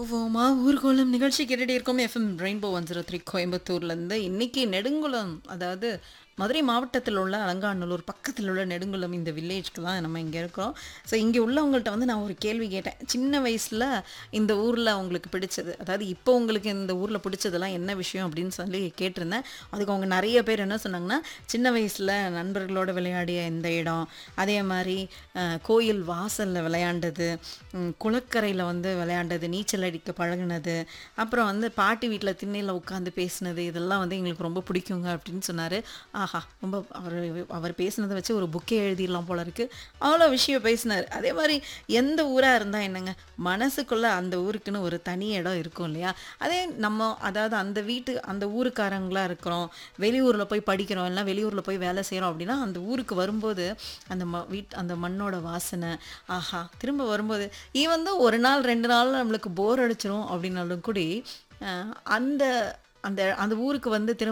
போவோமா ஊர்கோலம் நிகழ்ச்சி கேட்டுட்டே இருக்கோம் FM Rainbow one zero three கோயம்புத்தூர்லேருந்து இன்னைக்கு நெடுங்குளம் அதாவது மதுரை மாவட்டத்தில் உள்ள அலங்காநல்லூர் பக்கத்தில் உள்ள நெடுங்குளம் இந்த வில்லேஜ்க்கு தான் நம்ம இங்கே இருக்கிறோம் ஸோ இங்கே உள்ளவங்கள்ட்ட வந்து நான் ஒரு கேள்வி கேட்டேன் சின்ன வயசில் இந்த ஊரில் உங்களுக்கு பிடிச்சது அதாவது இப்போ உங்களுக்கு இந்த ஊரில் பிடிச்சதெல்லாம் என்ன விஷயம் அப்படின்னு சொல்லி கேட்டிருந்தேன் அதுக்கு அவங்க நிறைய பேர் என்ன சொன்னாங்கன்னா சின்ன வயசில் நண்பர்களோட விளையாடிய இந்த இடம் அதே மாதிரி அஹ், கோயில் வாசலில் விளையாண்டது ம், குளக்கரையில் வந்து விளையாண்டது நீச்சல் அடிக்க பழகுனது அப்புறம் வந்து பாட்டி வீட்டில் திண்ணையில் உட்காந்து பேசினது இதெல்லாம் வந்து எங்களுக்கு ரொம்ப பிடிக்குங்க அப்படின்னு சொன்னார் ஆஹா ரொம்ப அவர் அவர் பேசினதை வச்சு ஒரு புக்கே எழுதிடலாம் போல இருக்கு அவ்வளோ விஷயம் பேசினார் அதே மாதிரி எந்த ஊராக இருந்தால் என்னங்க மனசுக்குள்ளே அந்த ஊருக்குன்னு ஒரு தனி இடம் இருக்கும் இல்லையா அதே நம்ம அதாவது அந்த வீட்டு அந்த ஊருக்காரங்களா இருக்கிறோம் வெளியூரில் போய் படிக்கிறோம் இல்லை வெளியூரில் போய் வேலை செய்கிறோம் அப்படின்னா அந்த ஊருக்கு வரும்போது அந்த ம வீட் அந்த மண்ணோட வாசனை ஆஹா திரும்ப வரும்போது ஈவன் தான் ஒரு நாள் ரெண்டு நாள் நம்மளுக்கு போர் அடிச்சிரும் அப்படின்னாலும் கூடி அஹ், அந்த அந்த அந்த ஊருக்கு வந்து திரும்ப